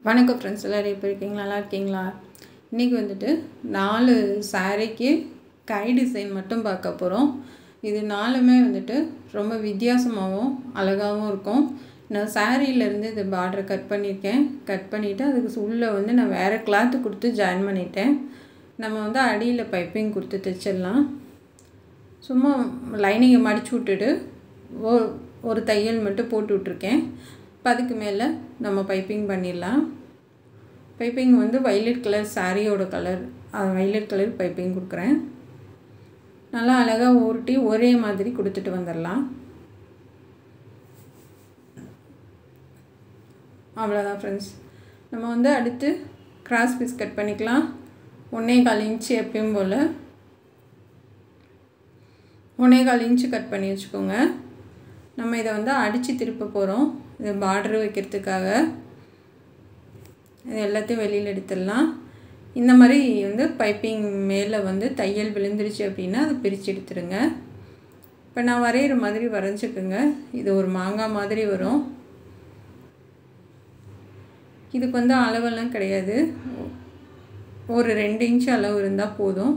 வணக்கம் ஃப்ரெண்ட்ஸ் எல்லோரும் எப்படி இருக்கீங்களா நல்லா இருக்கீங்களா இன்றைக்கி வந்துட்டு நாலு சாரீக்கு கை டிசைன் மட்டும் பார்க்க போகிறோம் இது நாலுமே வந்துட்டு ரொம்ப வித்தியாசமாகவும் அழகாகவும் இருக்கும் நான் சாரீலேருந்து இது பார்டர் கட் பண்ணியிருக்கேன் கட் பண்ணிவிட்டு அதுக்கு உள்ளே வந்து நான் வேறு கிளாத்து கொடுத்து ஜாயின் பண்ணிட்டேன் நம்ம வந்து அடியில் பைப்பிங் கொடுத்து தைச்சிடலாம் சும்மா லைனிங்கை மடித்து விட்டுட்டு ஒரு ஒரு தையல் மட்டும் போட்டு விட்ருக்கேன் இப்போ அதுக்கு மேலே நம்ம பைப்பிங் பண்ணிடலாம் பைப்பிங் வந்து வைலட் கலர் சாரியோட கலர் வைலட் கலர் பைப்பிங் கொடுக்குறேன் நல்லா அழகாக உருட்டி ஒரே மாதிரி கொடுத்துட்டு வந்துடலாம் அவ்வளோதான் ஃப்ரெண்ட்ஸ் நம்ம வந்து அடுத்து கிராஸ் பீஸ் கட் பண்ணிக்கலாம் ஒன்றே கால் இன்ச்சு எப்பயும் போல் ஒன்றே கால் இன்ச்சு கட் பண்ணி வச்சுக்கோங்க நம்ம இதை வந்து அடித்து திருப்ப போகிறோம் இது பார்டர் வைக்கிறதுக்காக இது எல்லாத்தையும் வெளியில் எடுத்துடலாம் இந்த மாதிரி வந்து பைப்பிங் மேலே வந்து தையல் விழுந்துருச்சு அப்படின்னா அதை பிரித்து எடுத்துருங்க இப்போ நான் வரைகிற மாதிரி வரைஞ்சிக்கோங்க இது ஒரு மாங்காய் மாதிரி வரும் இதுக்கு வந்து அளவெல்லாம் கிடையாது ஒரு ரெண்டு இன்ச்சு அளவு இருந்தால் போதும்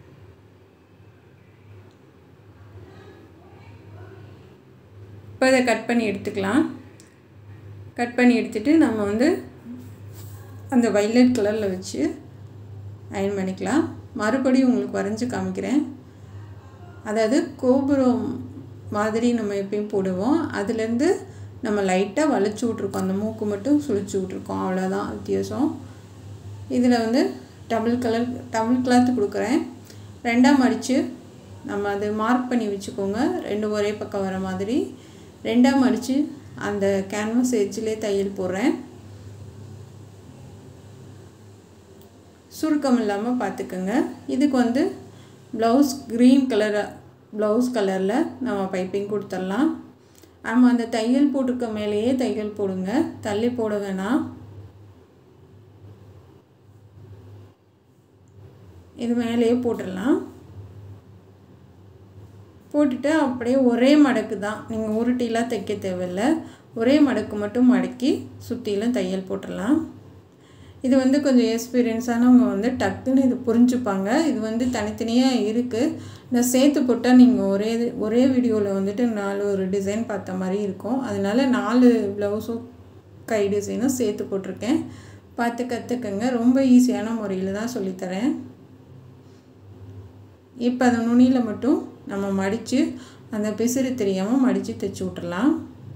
இப்போ இதை கட் பண்ணி எடுத்துக்கலாம் கட் பண்ணி எடுத்துகிட்டு நம்ம வந்து அந்த வைலட் கலரில் வச்சு அயன் பண்ணிக்கலாம் மறுபடியும் உங்களுக்கு வரைஞ்சி காமிக்கிறேன் அதாவது கோபுரம் மாதிரி நம்ம எப்பயும் போடுவோம் அதுலேருந்து நம்ம லைட்டாக வளைச்சி விட்ருக்கோம் அந்த மூக்கு மட்டும் சுழிச்சு விட்ருக்கோம் அவ்வளோதான் வித்தியாசம் இதில் வந்து டபுள் கலர் டபுள் கிளாத் கொடுக்குறேன் ரெண்டாக மடித்து நம்ம அது மார்க் பண்ணி வச்சுக்கோங்க ரெண்டு ஒரே பக்கம் வர மாதிரி ரெண்டாக மடித்து அந்த கேன்வாஸ் எட்ஜிலே தையல் போடுறேன் சுருக்கம் இல்லாமல் பார்த்துக்கோங்க இதுக்கு வந்து ப்ளவுஸ் க்ரீன் கலர் ப்ளவுஸ் கலரில் நம்ம பைப்பிங் கொடுத்துடலாம் நம்ம அந்த தையல் போட்டிருக்க மேலேயே தையல் போடுங்க தள்ளி போட வேணாம் இது மேலேயே போட்டுடலாம் போட்டுட்டு அப்படியே ஒரே மடக்கு தான் நீங்கள் உருட்டிலாம் தைக்க தேவையில்லை ஒரே மடக்கு மட்டும் மடக்கி சுற்றிலும் தையல் போட்டுடலாம் இது வந்து கொஞ்சம் எக்ஸ்பீரியன்ஸானவங்க வந்து டக்குன்னு இது புரிஞ்சுப்பாங்க இது வந்து தனித்தனியாக இருக்குது இந்த சேர்த்து போட்டால் நீங்கள் ஒரே ஒரே வீடியோவில் வந்துட்டு நாலு ஒரு டிசைன் பார்த்த மாதிரி இருக்கும் அதனால நாலு ப்ளவுஸும் கை டிசைனும் சேர்த்து போட்டிருக்கேன் பார்த்து கற்றுக்கங்க ரொம்ப ஈஸியான முறையில் தான் சொல்லித்தரேன் இப்போ அந்த நுனியில் மட்டும் நம்ம மடித்து அந்த பிசிறு தெரியாமல் மடித்து தைச்சி விட்றலாம்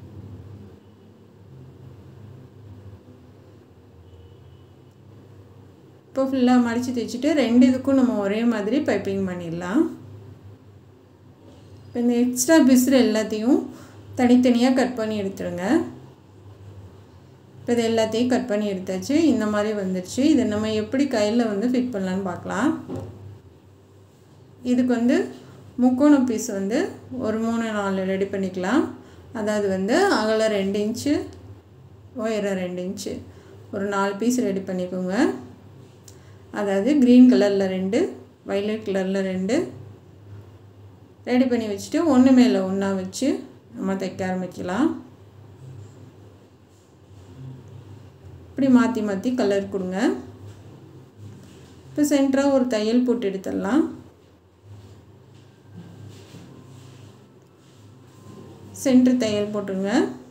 இப்போ ஃபுல்லாக மடித்து தைச்சிட்டு ரெண்டு இதுக்கும் நம்ம ஒரே மாதிரி பைப்பிங் பண்ணிடலாம் இப்போ இந்த எக்ஸ்ட்ரா பிசிறு எல்லாத்தையும் தனித்தனியாக கட் பண்ணி எடுத்துருங்க இப்போ இது எல்லாத்தையும் கட் பண்ணி எடுத்தாச்சு இந்த மாதிரி வந்துடுச்சு இதை நம்ம எப்படி கையில் வந்து ஃபிட் பண்ணலான்னு பார்க்கலாம் இதுக்கு வந்து முக்கோண பீஸ் வந்து ஒரு மூணு நாலு ரெடி பண்ணிக்கலாம் அதாவது வந்து அகலம் ரெண்டு இன்ச்சு உயரம் ரெண்டு இன்ச்சு ஒரு நாலு பீஸ் ரெடி பண்ணிக்கோங்க அதாவது க்ரீன் கலரில் ரெண்டு வைலட் கலரில் ரெண்டு ரெடி பண்ணி வச்சுட்டு ஒன்று மேலே ஒன்றா வச்சு நம்ம தைக்க ஆரம்பிக்கலாம் இப்படி மாற்றி மாற்றி கலர் கொடுங்க இப்போ சென்டராக ஒரு தையல் போட்டு எடுத்துடலாம் சென்ட்ரு தையல் போட்டுருங்க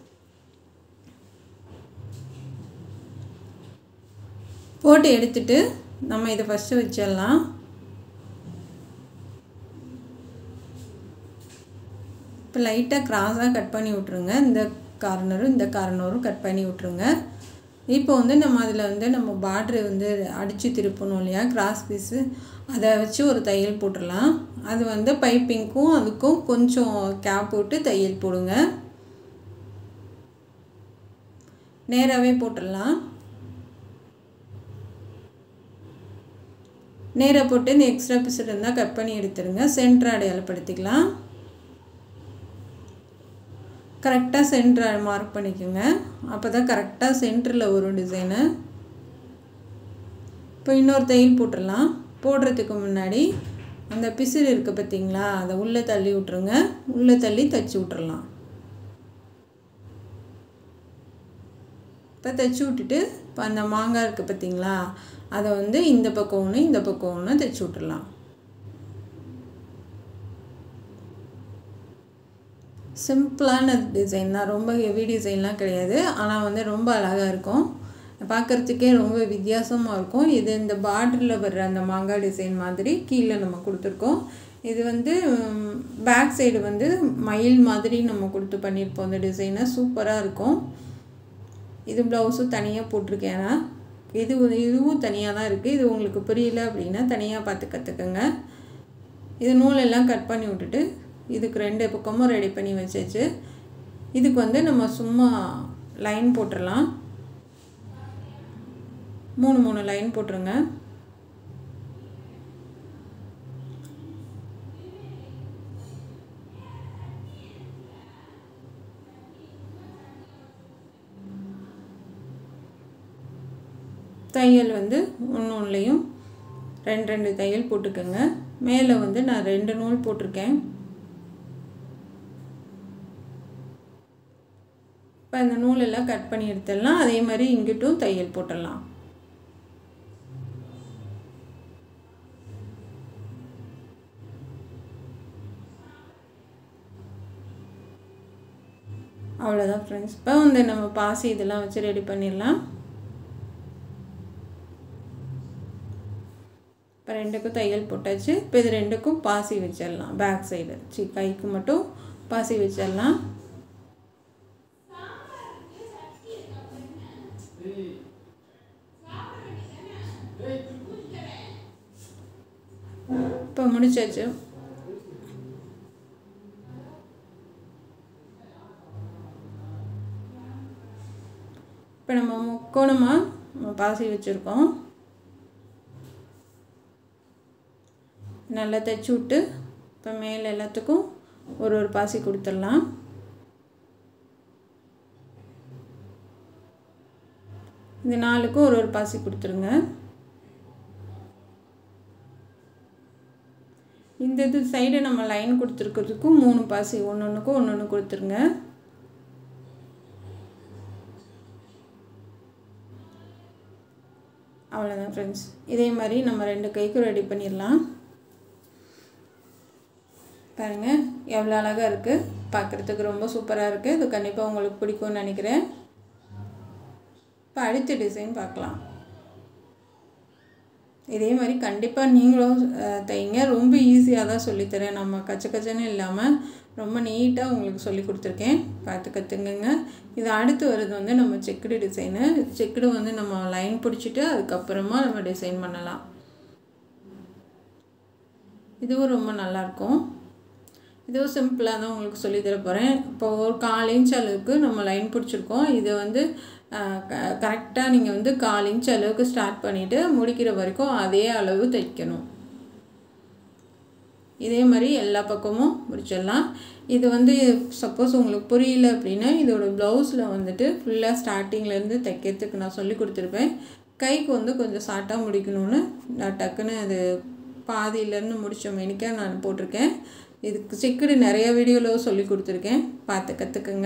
போட்டு எடுத்துட்டு நம்ம இதை ஃபஸ்ட்டு வச்சிடலாம் இப்போ லைட்டாக க்ராஸாக கட் பண்ணி விட்ருங்க இந்த கார்னரும் இந்த கார்னரும் கட் பண்ணி விட்ருங்க இப்போ வந்து நம்ம அதில் வந்து நம்ம பார்ட்ரு வந்து அடித்து திருப்பணும் இல்லையா கிராஸ் பீஸு அதை வச்சு ஒரு தையல் போட்டுடலாம் அது வந்து பைப்பிங்க்கும் அதுக்கும் கொஞ்சம் கேப் விட்டு தையல் போடுங்க நேராகவே போட்டுடலாம் நேராக போட்டு இந்த எக்ஸ்ட்ரா பீஸ் இருந்தால் கட் பண்ணி எடுத்துருங்க சென்டர் அடையாளப்படுத்திக்கலாம் கரெக்டாக சென்டர் மார்க் பண்ணிக்கோங்க அப்போ தான் கரெக்டாக சென்டரில் வரும் டிசைனு இப்போ இன்னொரு தையல் போட்டுடலாம் போடுறதுக்கு முன்னாடி அந்த பிசிறு இருக்குது பார்த்தீங்களா அதை உள்ளே தள்ளி விட்ருங்க உள்ளே தள்ளி தைச்சி விட்றலாம் இப்போ தைச்சி விட்டுட்டு இப்போ அந்த மாங்காய் இருக்குது பார்த்தீங்களா அதை வந்து இந்த பக்கம் ஒன்று இந்த பக்கம் ஒன்று தைச்சி விட்டுடலாம் சிம்பிளான டிசைன் தான் ரொம்ப ஹெவி டிசைன்லாம் கிடையாது ஆனால் வந்து ரொம்ப அழகாக இருக்கும் பார்க்குறதுக்கே ரொம்ப வித்தியாசமாக இருக்கும் இது இந்த பார்டரில் வர்ற அந்த மாங்காய் டிசைன் மாதிரி கீழே நம்ம கொடுத்துருக்கோம் இது வந்து பேக் சைடு வந்து மயில் மாதிரி நம்ம கொடுத்து பண்ணியிருப்போம் அந்த டிசைனை சூப்பராக இருக்கும் இது ப்ளவுஸும் தனியாக போட்டிருக்கேன் நான் இது இதுவும் தனியாக தான் இருக்குது இது உங்களுக்கு புரியல அப்படின்னா தனியாக பார்த்து கற்றுக்குங்க இது நூலெல்லாம் கட் பண்ணி விட்டுட்டு இதுக்கு ரெண்டு பக்கமும் ரெடி பண்ணி வச்சாச்சு இதுக்கு வந்து நம்ம சும்மா லைன் போட்டுடலாம் மூணு மூணு லைன் போட்டுருங்க தையல் வந்து ஒன்று ஒன்றுலையும் ரெண்டு ரெண்டு தையல் போட்டுக்கோங்க மேலே வந்து நான் ரெண்டு நூல் போட்டிருக்கேன் இப்போ அந்த நூலெல்லாம் கட் பண்ணி எடுத்துடலாம் அதே மாதிரி இங்கிட்டும் தையல் போட்டுடலாம் அவ்வளோதான் ஃப்ரெண்ட்ஸ் இப்போ வந்து நம்ம பாசி இதெல்லாம் வச்சு ரெடி பண்ணிடலாம் இப்போ ரெண்டுக்கும் தையல் போட்டாச்சு இப்போ இது ரெண்டுக்கும் பாசி வச்சிடலாம் பேக் சைடு சி கைக்கு மட்டும் பாசி வச்சிடலாம் இப்போ முடிச்சாச்சு இப்போ நம்ம முக்கோணமாக பாசி வச்சுருக்கோம் நல்லா தைச்சி விட்டு இப்போ மேலே எல்லாத்துக்கும் ஒரு ஒரு பாசி கொடுத்துடலாம் இந்த நாலுக்கும் ஒரு ஒரு பாசி கொடுத்துருங்க இந்த இது சைடு நம்ம லைன் கொடுத்துருக்கிறதுக்கும் மூணு பாசி ஒன்று ஒன்றுக்கும் ஒன்று ஒன்று கொடுத்துருங்க அவ்வளோதான் ஃப்ரெண்ட்ஸ் இதே மாதிரி நம்ம ரெண்டு கைக்கும் ரெடி பண்ணிடலாம் பாருங்கள் எவ்வளோ அழகாக இருக்குது பார்க்குறதுக்கு ரொம்ப சூப்பராக இருக்குது இது கண்டிப்பாக உங்களுக்கு பிடிக்கும்னு நினைக்கிறேன் இப்போ அடுத்த டிசைன் பார்க்கலாம் இதே மாதிரி கண்டிப்பாக நீங்களும் தைங்க ரொம்ப ஈஸியாக தான் சொல்லித்தரேன் நம்ம கச்ச கச்சன்னு இல்லாமல் ரொம்ப நீட்டாக உங்களுக்கு சொல்லி கொடுத்துருக்கேன் பார்த்து கற்றுங்குங்க இது அடுத்து வர்றது வந்து நம்ம செக்குடு டிசைனு செக்குடு வந்து நம்ம லைன் பிடிச்சிட்டு அதுக்கப்புறமா நம்ம டிசைன் பண்ணலாம் இதுவும் ரொம்ப நல்லாயிருக்கும் இதுவும் சிம்பிளாக தான் உங்களுக்கு சொல்லித்தர போகிறேன் இப்போ ஒரு கால் இன்ச் அளவுக்கு நம்ம லைன் பிடிச்சிருக்கோம் இது வந்து கரெக்டாக நீங்கள் வந்து கால் இன்ச் அளவுக்கு ஸ்டார்ட் பண்ணிவிட்டு முடிக்கிற வரைக்கும் அதே அளவு தைக்கணும் இதே மாதிரி எல்லா பக்கமும் முடிச்சிடலாம் இது வந்து சப்போஸ் உங்களுக்கு புரியல அப்படின்னா இதோட ப்ளவுஸில் வந்துட்டு ஃபுல்லாக ஸ்டார்டிங்லேருந்து தைக்கிறதுக்கு நான் சொல்லி கொடுத்துருப்பேன் கைக்கு வந்து கொஞ்சம் ஷார்ட்டாக முடிக்கணும்னு நான் டக்குன்னு அது பாதியிலேருந்து முடித்த மெனிக்காக நான் போட்டிருக்கேன் இதுக்கு செக்குடு நிறைய வீடியோவில் சொல்லி கொடுத்துருக்கேன் பார்த்து கற்றுக்குங்க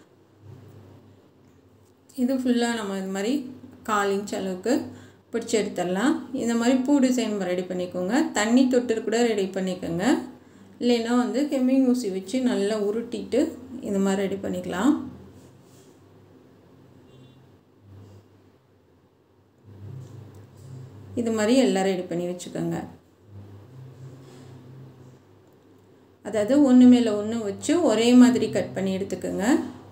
இது ஃபுல்லாக நம்ம இது மாதிரி கால் இன்ச் அளவுக்கு பிடிச்சி எடுத்துடலாம் இந்த மாதிரி பூ டிசைன் ரெடி பண்ணிக்கோங்க தண்ணி தொட்டு கூட ரெடி பண்ணிக்கோங்க இல்லைன்னா வந்து ஹெம்மிங் ஊசி வச்சு நல்லா உருட்டிட்டு இந்த மாதிரி ரெடி பண்ணிக்கலாம் இது மாதிரி எல்லாம் ரெடி பண்ணி வச்சுக்கோங்க அதாவது ஒன்று மேலே ஒன்று வச்சு ஒரே மாதிரி கட் பண்ணி எடுத்துக்கோங்க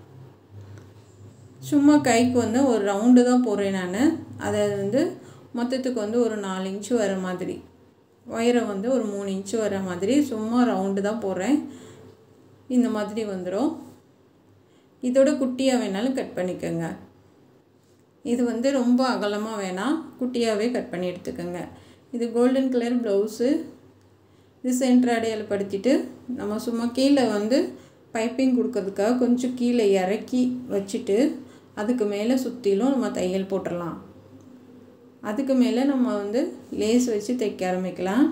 சும்மா கைக்கு வந்து ஒரு ரவுண்டு தான் போடுறேன் நான் அதை வந்து மொத்தத்துக்கு வந்து ஒரு நாலு இன்ச்சு வர மாதிரி ஒயரை வந்து ஒரு மூணு இன்ச்சு வர மாதிரி சும்மா ரவுண்டு தான் போடுறேன் இந்த மாதிரி வந்துடும் இதோட குட்டியாக வேணாலும் கட் பண்ணிக்கோங்க இது வந்து ரொம்ப அகலமாக வேணாம் குட்டியாகவே கட் பண்ணி எடுத்துக்கோங்க இது கோல்டன் கலர் ப்ளவுஸு இது சென்டர் அடையாள படுத்திட்டு நம்ம சும்மா கீழே வந்து பைப்பிங் கொடுக்கறதுக்காக கொஞ்சம் கீழே இறக்கி வச்சுட்டு அதுக்கு மேலே சுற்றிலும் நம்ம தையல் போட்டுடலாம் அதுக்கு மேலே நம்ம வந்து லேஸ் வச்சு தைக்க ஆரம்பிக்கலாம்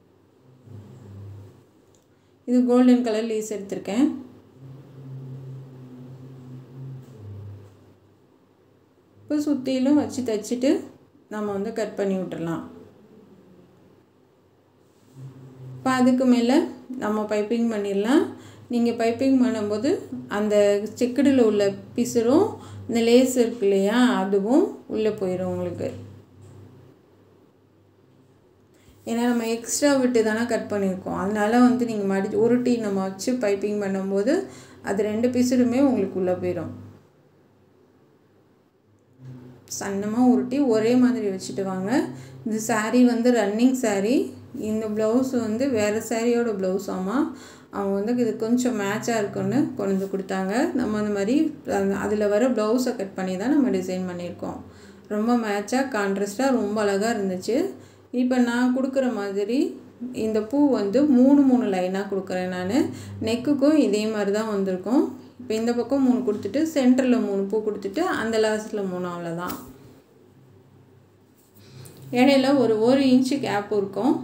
இது கோல்டன் கலர் லேஸ் எடுத்திருக்கேன் இப்போ சுற்றிலும் வச்சு தைச்சிட்டு நம்ம வந்து கட் பண்ணி விட்டுறலாம் இப்போ அதுக்கு மேலே நம்ம பைப்பிங் பண்ணிடலாம் நீங்கள் பைப்பிங் பண்ணும்போது அந்த செக்குடில் உள்ள பிசுரும் இந்த லேஸ் இருக்கு இல்லையா அதுவும் உள்ளே போயிடும் உங்களுக்கு ஏன்னா நம்ம எக்ஸ்ட்ரா விட்டு தானே கட் பண்ணியிருக்கோம் அதனால வந்து நீங்கள் மடி உருட்டி நம்ம வச்சு பைப்பிங் பண்ணும்போது அது ரெண்டு பிசுடுமே உங்களுக்கு உள்ளே போயிடும் சன்னமாக உருட்டி ஒரே மாதிரி வச்சுட்டு வாங்க இந்த saree வந்து ரன்னிங் saree இந்த ப்ளவுஸ் வந்து வேறு சாரியோட ப்ளவுஸாமா அவங்க வந்து இது கொஞ்சம் மேட்சாக இருக்குன்னு கொண்டு வந்து கொடுத்தாங்க நம்ம அந்த மாதிரி அதில் வர ப்ளவுஸை கட் பண்ணி தான் நம்ம டிசைன் பண்ணியிருக்கோம் ரொம்ப மேட்சாக கான்ட்ராஸ்ட்டாக ரொம்ப அழகாக இருந்துச்சு இப்போ நான் கொடுக்குற மாதிரி இந்த பூ வந்து மூணு மூணு லைனாக கொடுக்குறேன் நான் நெக்குக்கும் இதே மாதிரி தான் வந்திருக்கும் இப்போ இந்த பக்கம் மூணு கொடுத்துட்டு சென்டரில் மூணு பூ கொடுத்துட்டு அந்த லாஸ்ட்டில் மூணு அவ்வளோதான் இடையில ஒரு ஒரு இன்ச்சு கேப் இருக்கும்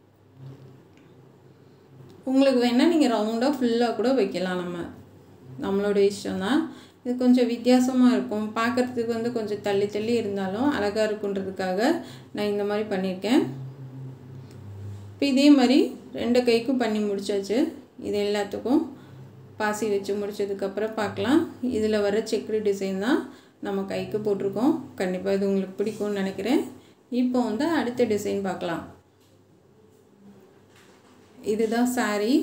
உங்களுக்கு வேணால் நீங்கள் ரவுண்டாக ஃபுல்லாக கூட வைக்கலாம் நம்ம நம்மளோட இஷ்டம் தான் இது கொஞ்சம் வித்தியாசமாக இருக்கும் பார்க்குறதுக்கு வந்து கொஞ்சம் தள்ளி தள்ளி இருந்தாலும் அழகாக இருக்குன்றதுக்காக நான் இந்த மாதிரி பண்ணியிருக்கேன் இப்போ இதே மாதிரி ரெண்டு கைக்கும் பண்ணி முடிச்சாச்சு இது எல்லாத்துக்கும் பாசி வச்சு முடிச்சதுக்கப்புறம் பார்க்கலாம் இதில் வர செக்குடு டிசைன் தான் நம்ம கைக்கு போட்டிருக்கோம் கண்டிப்பாக இது உங்களுக்கு பிடிக்கும்னு நினைக்கிறேன் இப்போ வந்து அடுத்த டிசைன் பார்க்கலாம் இதுதான் saree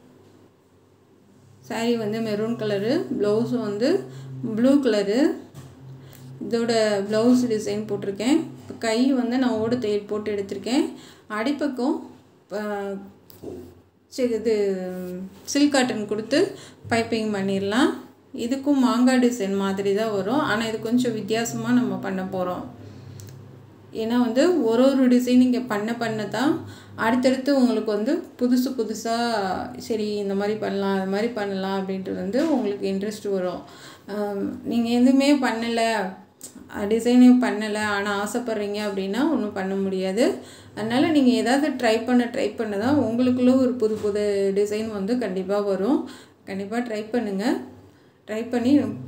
saree வந்து மெரூன் கலரு ப்ளவுஸ் வந்து ப்ளூ கலரு இதோட ப்ளவுஸ் டிசைன் போட்டிருக்கேன் இப்போ கை வந்து நான் ஓடு தையல் போட்டு எடுத்திருக்கேன் அடிப்பக்கம் ப- சி- இது சில்க் காட்டன் கொடுத்து பைப்பிங் பண்ணிடலாம் இதுக்கும் மாங்காய் டிசைன் மாதிரி தான் வரும் ஆனால் இது கொஞ்சம் வித்தியாசமாக நம்ம பண்ண போகிறோம் ஏன்னா வந்து ஒரு ஒரு டிசைன் நீங்கள் பண்ண பண்ண தான் அடுத்தடுத்து உங்களுக்கு வந்து புதுசு புதுசாக சரி இந்த மாதிரி பண்ணலாம் அது மாதிரி பண்ணலாம் அப்படின்ட்டு வந்து உங்களுக்கு இன்ட்ரெஸ்ட் வரும் நீங்கள் எதுவுமே பண்ணலை டிசைனே பண்ணலை ஆனால் ஆசைப்பட்றீங்க அப்படின்னா ஒன்றும் பண்ண முடியாது அதனால் நீங்கள் ஏதாவது ட்ரை பண்ண ட்ரை பண்ண தான் உங்களுக்குள்ள ஒரு புது புது டிசைன் வந்து கண்டிப்பாக வரும் கண்டிப்பாக ட்ரை பண்ணுங்கள் ட்ரை பண்ணி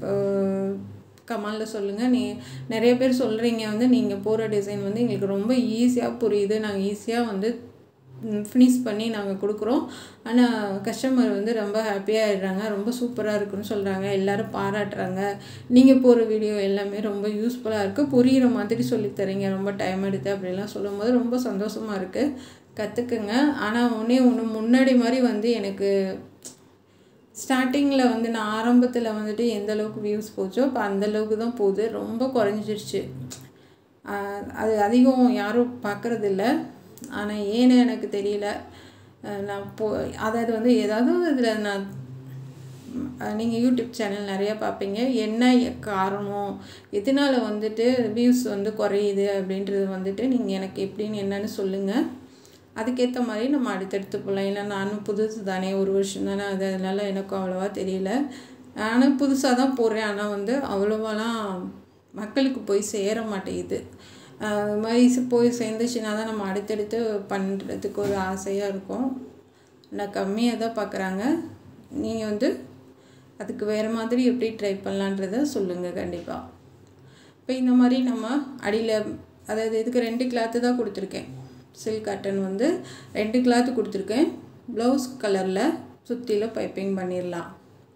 கமாலில் சொல்லுங்கள் நீ நிறைய பேர் சொல்கிறீங்க வந்து நீங்கள் போகிற டிசைன் வந்து எங்களுக்கு ரொம்ப ஈஸியாக புரியுது நாங்கள் ஈஸியாக வந்து ஃபினிஷ் பண்ணி நாங்கள் கொடுக்குறோம் ஆனால் கஸ்டமர் வந்து ரொம்ப ஹாப்பியாக ஆயிடுறாங்க ரொம்ப சூப்பராக இருக்குன்னு சொல்கிறாங்க எல்லோரும் பாராட்டுறாங்க நீங்கள் போகிற வீடியோ எல்லாமே ரொம்ப யூஸ்ஃபுல்லாக இருக்குது புரிகிற மாதிரி சொல்லித் தரீங்க ரொம்ப டைம் எடுத்து அப்படிலாம் சொல்லும்போது ரொம்ப சந்தோஷமாக இருக்குது கற்றுக்குங்க ஆனால் ஒன்றே ஒன்று முன்னாடி மாதிரி வந்து எனக்கு ஸ்டார்டிங்கில் வந்து நான் ஆரம்பத்தில் வந்துட்டு எந்த அளவுக்கு வியூஸ் போச்சோ இப்போ அந்த அளவுக்கு தான் போகுது ரொம்ப குறைஞ்சிருச்சு ஆஹ் அது அதிகம் யாரும் பார்க்குறதில்ல ஆனால் ஏன்னு எனக்கு தெரியல ஆஹ் நான் போ அதாவது வந்து ஏதாவது இதில் நான் நீங்கள் யூடியூப் சேனல் நிறையா பார்ப்பீங்க என்ன காரணம் எதனால வந்துட்டு வியூஸ் வந்து குறையுது அப்படின்றது வந்துட்டு நீங்கள் எனக்கு எப்படின்னு என்னன்னு சொல்லுங்கள் அதுக்கேற்ற மாதிரி நம்ம அடுத்தடுத்து போகலாம் ஏன்னா நானும் புதுசு தானே ஒரு வருஷம் தானே அது அதனால எனக்கும் அவ்வளோவா தெரியல ஆனால் புதுசாக தான் போடுறேன் ஆனால் வந்து அவ்வளோவாலாம் மக்களுக்கு போய் சேர மாட்டேங்குது ஆஹ் அது மாதிரி சி- போய் சேர்ந்துச்சுன்னா தான் நம்ம அடுத்தடுத்து பண்ணுறதுக்கு ஒரு ஆசையாக இருக்கும் ஆனால் கம்மியாக தான் பார்க்குறாங்க நீங்கள் வந்து அதுக்கு வேறு மாதிரி எப்படி ட்ரை பண்ணலான்றத சொல்லுங்கள் கண்டிப்பாக இப்போ இந்த மாதிரி நம்ம அடியில் அதாவது இதுக்கு ரெண்டு கிளாத்து தான் கொடுத்துருக்கேன் சில்க் காட்டன் வந்து ரெண்டு கிளாத்து கொடுத்துருக்கேன் ப்ளவுஸ் கலரில் சுற்றில பைப்பிங் பண்ணிடலாம்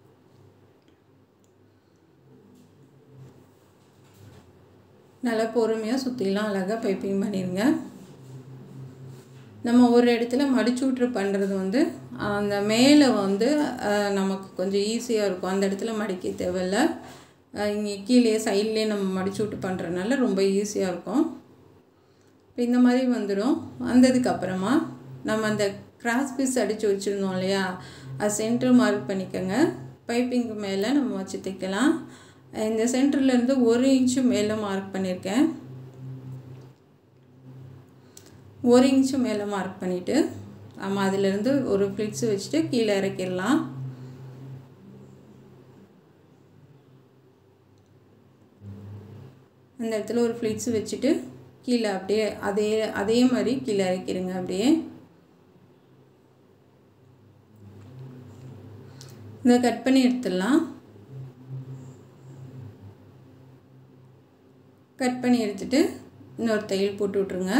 நல்லா பொறுமையாக சுற்றிலாம் அழகாக பைப்பிங் பண்ணிடுங்க நம்ம ஒரு இடத்துல மடிச்சு விட்ரு பண்ணுறது வந்து அந்த மேலே வந்து அஹ், நமக்கு கொஞ்சம் ஈஸியாக இருக்கும் அந்த இடத்துல மடிக்க தேவையில்ல அஹ், இங்கே கீழே சைட்லேயே நம்ம மடிச்சு விட்டு பண்ணுறதுனால ரொம்ப ஈஸியாக இருக்கும் இப்போ இந்த மாதிரி வந்துடும் வந்ததுக்கு அப்புறமா நம்ம அந்த கிராஸ் பீஸ் அடித்து வச்சுருந்தோம் இல்லையா அது சென்டர் மார்க் பண்ணிக்கோங்க பைப்பிங்க்கு மேலே நம்ம வச்சு தைக்கலாம் இந்த சென்டர்லேருந்து ஒரு இன்ச்சு மேலே மார்க் பண்ணியிருக்கேன் ஒரு இன்ச்சு மேலே மார்க் பண்ணிவிட்டு நம்ம அதிலேருந்து ஒரு ஃப்ளிக்ஸ் வச்சுட்டு கீழே இறக்கிடலாம் அந்த இடத்துல ஒரு ஃப்ளிக்ஸ் வச்சுட்டு கீழே அப்படியே அதே அதே மாதிரி கீழே இறக்கிடுங்க அப்படியே இதை கட் பண்ணி எடுத்துடலாம் கட் பண்ணி எடுத்துட்டு இன்னொரு தையல் போட்டு விட்ருங்க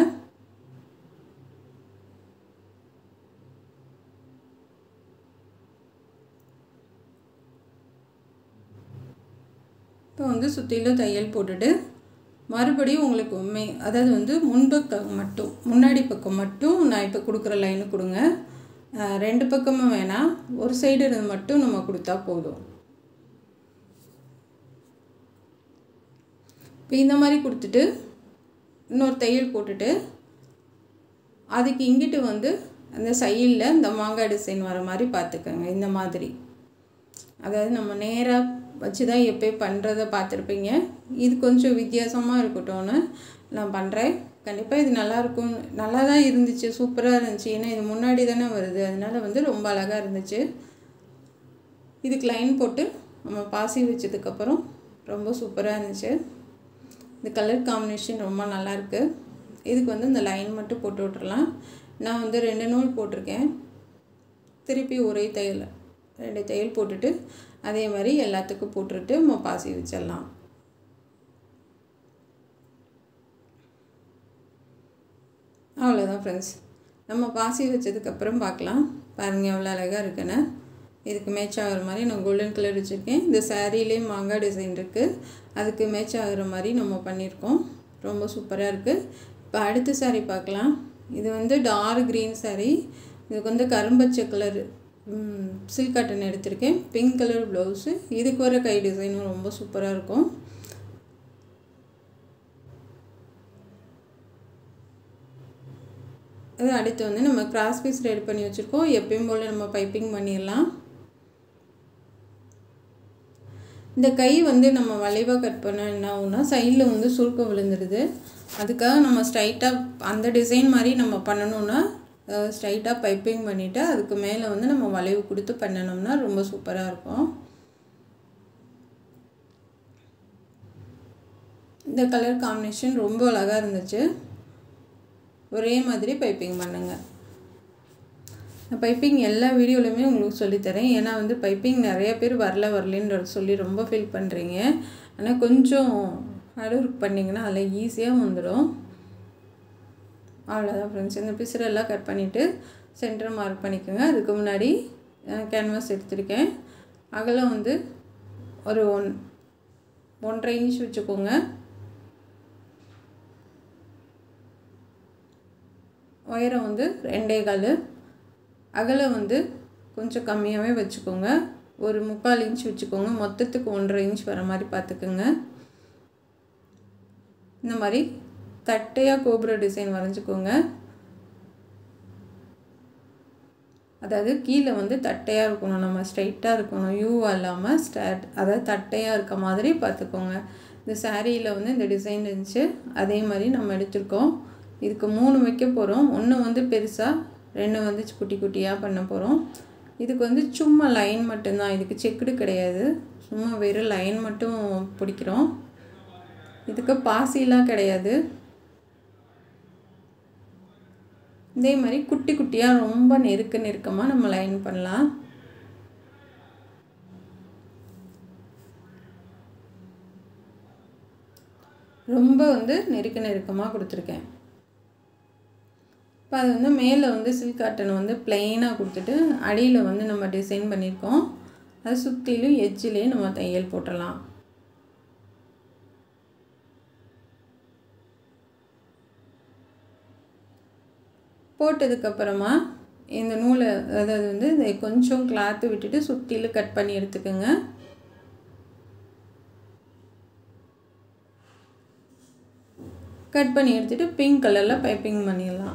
இப்போ வந்து சுற்றிலும் தையல் போட்டுட்டு மறுபடியும் உங்களுக்கு மே அதாவது வந்து முன்பக்கம் மட்டும் முன்னாடி பக்கம் மட்டும் நான் இப்போ கொடுக்குற லைனு கொடுங்க அஹ் ரெண்டு பக்கமும் வேணாம் ஒரு சைடு இருந்து மட்டும் நம்ம கொடுத்தா போதும் இப்போ இந்த மாதிரி கொடுத்துட்டு இன்னொரு தையல் போட்டுட்டு அதுக்கு இங்கிட்டு வந்து அந்த சைடில் இந்த மாங்காய் டிசைன் வர மாதிரி பார்த்துக்கோங்க இந்த மாதிரி அதாவது நம்ம நேராக வச்சு தான் எப்போயும் பண்ணுறத பார்த்துருப்பீங்க இது கொஞ்சம் வித்தியாசமாக இருக்கட்டும்னு நான் பண்ணுறேன் கண்டிப்பாக இது நல்லாயிருக்கும் நல்லா தான் இருந்துச்சு சூப்பராக இருந்துச்சு ஏன்னா இது முன்னாடி தானே வருது அதனால வந்து ரொம்ப அழகாக இருந்துச்சு இதுக்கு லைன் போட்டு நம்ம பாசி வச்சதுக்கப்புறம் ரொம்ப சூப்பராக இருந்துச்சு இந்த கலர் காம்பினேஷன் ரொம்ப நல்லாயிருக்கு இதுக்கு வந்து இந்த லைன் மட்டும் போட்டு விட்றலாம் நான் வந்து ரெண்டு நூல் போட்டிருக்கேன் திருப்பி ஒரே தையல் ரெண்டு தையல் போட்டுட்டு அதே மாதிரி எல்லாத்துக்கும் போட்டுட்டு நம்ம பாசி வச்சிடலாம் அவ்வளோதான் ஃப்ரெண்ட்ஸ் நம்ம பாசி வச்சதுக்கப்புறம் பார்க்கலாம் பாருங்கள் எவ்வளோ அழகாக இருக்குன்னு இதுக்கு மேட்ச் ஆகிற மாதிரி நான் கோல்டன் கலர் வச்சுருக்கேன் இந்த சாரீலே மாங்காய் டிசைன் இருக்குது அதுக்கு மேட்ச் ஆகிற மாதிரி நம்ம பண்ணியிருக்கோம் ரொம்ப சூப்பராக இருக்குது இப்போ அடுத்த saree பார்க்கலாம் இது வந்து டார்க் க்ரீன் saree இதுக்கு வந்து கரும்பச்சை கலர் சில்க் காட்டன் எடுத்திருக்கேன் பிங்க் கலர் ப்ளவுஸு இதுக்கு வர கை டிசைனும் ரொம்ப சூப்பராக இருக்கும் அது அடுத்து வந்து நம்ம கிராஸ் பீஸ் ரெடி பண்ணி வச்சுருக்கோம் எப்பயும் போல் நம்ம பைப்பிங் பண்ணிடலாம் இந்த கை வந்து நம்ம வளைவாக கட் பண்ண என்ன ஆகும்னா சைடில் வந்து சுருக்கம் விழுந்துடுது அதுக்காக நம்ம ஸ்ட்ரைட்டாக அந்த டிசைன் மாதிரி நம்ம பண்ணணும்னா ஸ்ட்ரைட்டாக பைப்பிங் பண்ணிவிட்டு அதுக்கு மேலே வந்து நம்ம வளைவு கொடுத்து பண்ணணும்னா ரொம்ப சூப்பராக இருக்கும் இந்த கலர் காம்பினேஷன் ரொம்ப அழகாக இருந்துச்சு ஒரே மாதிரி பைப்பிங் பண்ணுங்க பைப்பிங் எல்லா வீடியோலையுமே உங்களுக்கு சொல்லித்தரேன் ஏன்னா வந்து பைப்பிங் நிறைய பேர் வரல வரலன்ற சொல்லி ரொம்ப ஃபீல் பண்ணுறீங்க ஆனால் கொஞ்சம் ஹார்ட் ஒர்க் பண்ணிங்கன்னா அதில் ஈஸியாக வந்துடும் அவ்வளோதான் ஃப்ரெண்ட்ஸ் இந்த பிசுரெல்லாம் கட் பண்ணிவிட்டு சென்டர் மார்க் பண்ணிக்கோங்க அதுக்கு முன்னாடி கேன்வாஸ் எடுத்திருக்கேன் அகலம் வந்து ஒரு ஒன் ஒன்றரை இன்ச் வச்சுக்கோங்க உயரம் வந்து ரெண்டே கால் அகலம் வந்து கொஞ்சம் கம்மியாகவே வச்சுக்கோங்க ஒரு முக்கால் இன்ச் வச்சுக்கோங்க மொத்தத்துக்கு ஒன்றரை இன்ச் வர மாதிரி பார்த்துக்குங்க இந்த மாதிரி தட்டையாக கோபுர டிசைன் வரைஞ்சிக்கோங்க அதாவது கீழே வந்து தட்டையாக இருக்கணும் நம்ம ஸ்ட்ரைட்டாக இருக்கணும் யூவாக இல்லாமல் ஸ்டாட் அதாவது தட்டையாக இருக்க மாதிரி பார்த்துக்கோங்க இந்த சாரியில் வந்து இந்த டிசைன் இருந்துச்சு அதே மாதிரி நம்ம எடுத்திருக்கோம் இதுக்கு மூணு வைக்க போகிறோம் ஒன்று வந்து பெருசாக ரெண்டு வந்து குட்டி குட்டியாக பண்ண போகிறோம் இதுக்கு வந்து சும்மா லைன் மட்டும்தான் இதுக்கு செக்குடு கிடையாது சும்மா வெறும் லைன் மட்டும் பிடிக்கிறோம் இதுக்கு பாசிலாம் கிடையாது இதே மாதிரி குட்டி குட்டியாக ரொம்ப நெருக்க நெருக்கமாக நம்ம லைன் பண்ணலாம் ரொம்ப வந்து நெருக்க நெருக்கமாக கொடுத்துருக்கேன் இப்போ அது வந்து மேலே வந்து சில்க் காட்டன் வந்து பிளெயினாக கொடுத்துட்டு அடியில் வந்து நம்ம டிசைன் பண்ணியிருக்கோம் அது சுற்றிலும் எட்ஜிலே நம்ம தையல் போட்டுடலாம் போட்டதுக்கப்புறமா இந்த நூலை அதாவது வந்து இதை கொஞ்சம் கிளாத்து விட்டுட்டு சுற்றிலும் கட் பண்ணி எடுத்துக்கோங்க கட் பண்ணி எடுத்துகிட்டு பிங்க் கலரில் பைப்பிங் பண்ணிடலாம்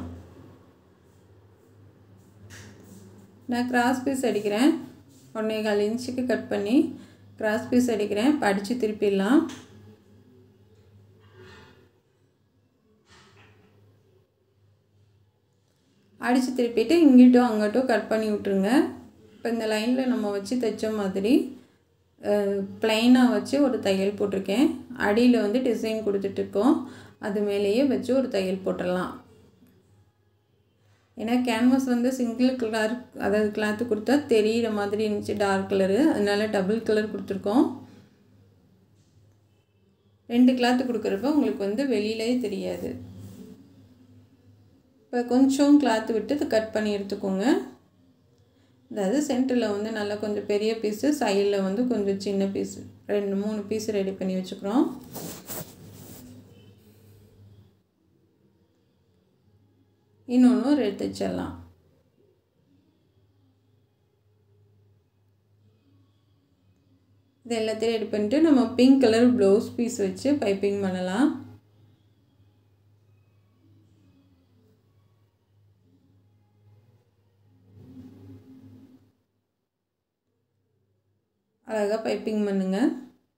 நான் கிராஸ் பீஸ் அடிக்கிறேன் ஒன்றே கால் இன்ச்சுக்கு கட் பண்ணி கிராஸ் பீஸ் அடிக்கிறேன் இப்போ அடித்து திருப்பிடலாம் அடித்து திருப்பிட்டு இங்கிட்டும் அங்கிட்டும் கட் பண்ணி விட்ருங்க இப்போ இந்த லைனில் நம்ம வச்சு தைச்ச மாதிரி ப்ளைனாக வச்சு ஒரு தையல் போட்டிருக்கேன் அடியில் வந்து டிசைன் கொடுத்துட்ருக்கோம் அது மேலேயே வச்சு ஒரு தையல் போட்டுடலாம் ஏன்னா கேன்வாஸ் வந்து சிங்கிள் கலர் அதாவது கிளாத்து கொடுத்தா தெரிகிற மாதிரி இருந்துச்சு டார்க் கலரு அதனால டபுள் கலர் கொடுத்துருக்கோம் ரெண்டு கிளாத்து கொடுக்குறப்ப உங்களுக்கு வந்து வெளியிலே தெரியாது இப்போ கொஞ்சம் கிளாத்து விட்டு இதை கட் பண்ணி எடுத்துக்கோங்க அதாவது சென்டரில் வந்து நல்லா கொஞ்சம் பெரிய பீஸு சைடில் வந்து கொஞ்சம் சின்ன பீஸு ரெண்டு மூணு பீஸ் ரெடி பண்ணி வச்சுக்கிறோம் இன்னொன்று எடுத்து வச்சிடலாம் இது எல்லாத்தையும் ரெடி பண்ணிட்டு நம்ம பிங்க் கலர் ப்ளவுஸ் பீஸ் வச்சு பைப்பிங் பண்ணலாம் அழகாக பைப்பிங் பண்ணுங்கள்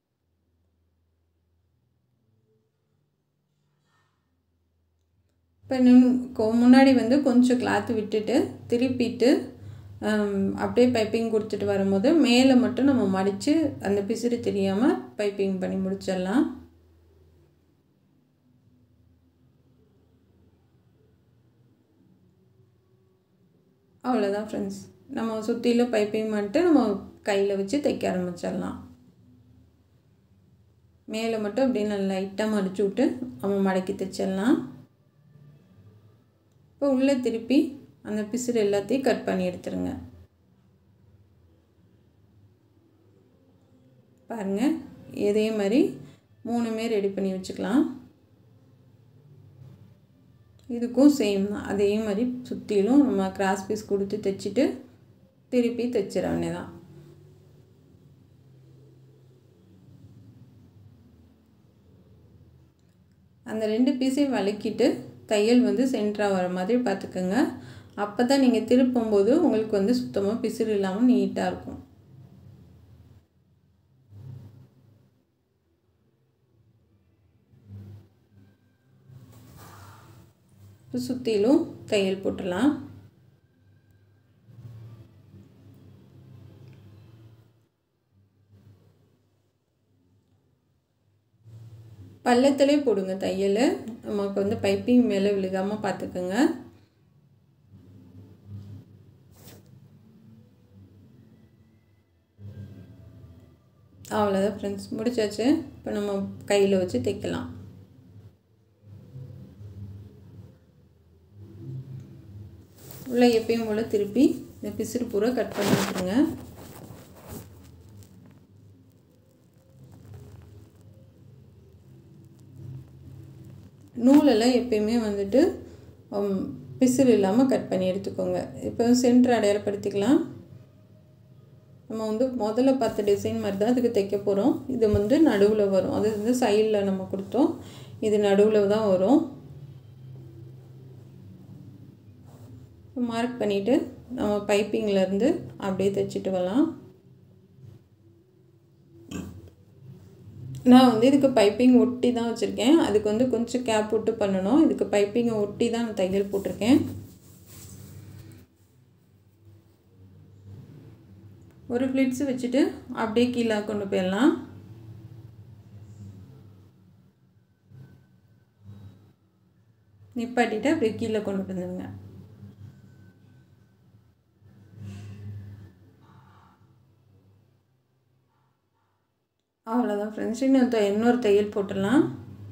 இப்போ முன்னாடி வந்து கொஞ்சம் கிளாத்து விட்டுட்டு திருப்பிட்டு அப்படியே பைப்பிங் கொடுத்துட்டு வரும்போது மேலே மட்டும் நம்ம மடித்து அந்த பிசிறு தெரியாமல் பைப்பிங் பண்ணி முடிச்சிடலாம் அவ்வளோதான் ஃப்ரெண்ட்ஸ் நம்ம சுற்றிலும் பைப்பிங் பண்ணிட்டு நம்ம கையில் வச்சு தைக்க ஆரம்பிச்சிடலாம் மேலே மட்டும் அப்படியே நல்லா லைட்டாக மடிச்சு விட்டு நம்ம மடக்கி தைச்சிடலாம் இப்போ உள்ளே திருப்பி அந்த பிசுறு எல்லாத்தையும் கட் பண்ணி எடுத்துருங்க பாருங்கள் இதே மாதிரி மூணுமே ரெடி பண்ணி வச்சுக்கலாம் இதுக்கும் சேம் தான் அதே மாதிரி சுற்றிலும் நம்ம கிராஸ் பீஸ் கொடுத்து தைச்சிட்டு திருப்பி தைச்சிட வேண்டியதான் அந்த ரெண்டு பீஸையும் வளக்கிட்டு தையல் வந்து சென்டராக வர மாதிரி பார்த்துக்கோங்க அப்போ தான் நீங்கள் திருப்பும்போது உங்களுக்கு வந்து சுத்தமாக பிசிறு இல்லாமல் நீட்டாக இருக்கும் இப்போ சுற்றிலும் தையல் போட்டுடலாம் பள்ளத்திலே போடுங்க தையல் நமக்கு வந்து பைப்பிங் மேலே விழுகாமல் பார்த்துக்குங்க அவ்வளோதான் ஃப்ரெண்ட்ஸ் முடிச்சாச்சு இப்போ நம்ம கையில் வச்சு தைக்கலாம் உள்ளே எப்பயும் போல் திருப்பி இந்த பிசிறு பூரா கட் பண்ணி விட்டுருங்க நூலெல்லாம் எப்பயுமே வந்துட்டு பிசிறு இல்லாமல் கட் பண்ணி எடுத்துக்கோங்க இப்போ சென்டர் அடையாளப்படுத்திக்கலாம் நம்ம வந்து முதல்ல பார்த்த டிசைன் மாதிரி தான் அதுக்கு தைக்க போகிறோம் இது வந்து நடுவில் வரும் அது வந்து சைடில் நம்ம கொடுத்தோம் இது நடுவில் தான் வரும் மார்க் பண்ணிவிட்டு நம்ம பைப்பிங்லேருந்து அப்படியே தைச்சிட்டு வரலாம் நான் வந்து இதுக்கு பைப்பிங் ஒட்டி தான் வச்சுருக்கேன் அதுக்கு வந்து கொஞ்சம் கேப் விட்டு பண்ணணும் இதுக்கு பைப்பிங்கை ஒட்டி தான் நான் தையல் போட்டிருக்கேன் ஒரு ஃப்ளிட்ஸ் வச்சுட்டு அப்படியே கீழே கொண்டு போயிடலாம் நிப்பாட்டிட்டு அப்படியே கீழே கொண்டு வந்துடுங்க அவ்வளோதான் ஃப்ரெண்ட்ஸ் இன்னும் த இன்னொரு தையல் போட்டுடலாம்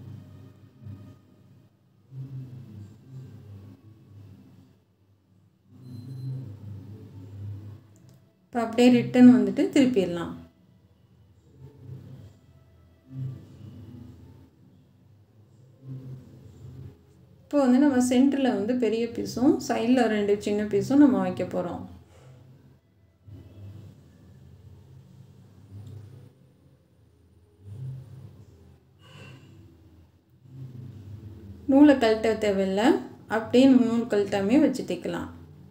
இப்போ அப்படியே ரிட்டன் வந்துட்டு திருப்பிடலாம் இப்போ வந்து நம்ம சென்டரில் வந்து பெரிய பீஸும் சைடில் ரெண்டு சின்ன பீஸும் நம்ம வைக்க போகிறோம் நூலை கழட்ட தேவையில்லை அப்படியே நூல் கழட்டாமே வச்சு தைக்கலாம்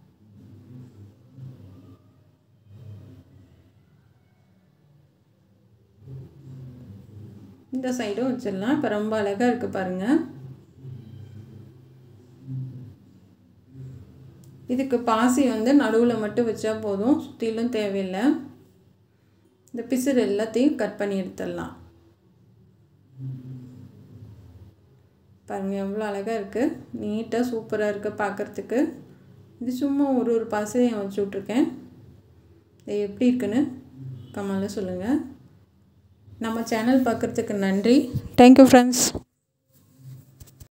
இந்த சைடும் வச்சிடலாம் இப்போ ரொம்ப அழகாக இருக்குது பாருங்கள் இதுக்கு பாசி வந்து நடுவில் மட்டும் வச்சா போதும் சுற்றிலும் தேவையில்லை இந்த பிசுறு எல்லாத்தையும் கட் பண்ணி எடுத்துடலாம் பாருங்கள் எவ்வளோ அழகாக இருக்குது நீட்டாக சூப்பராக இருக்குது பார்க்குறதுக்கு இது சும்மா ஒரு ஒரு பாசையும் வச்சு விட்ருக்கேன் இது எப்படி இருக்குன்னு கமெண்டில் சொல்லுங்கள் நம்ம சேனல் பார்க்குறதுக்கு நன்றி தேங்க்யூ ஃப்ரெண்ட்ஸ்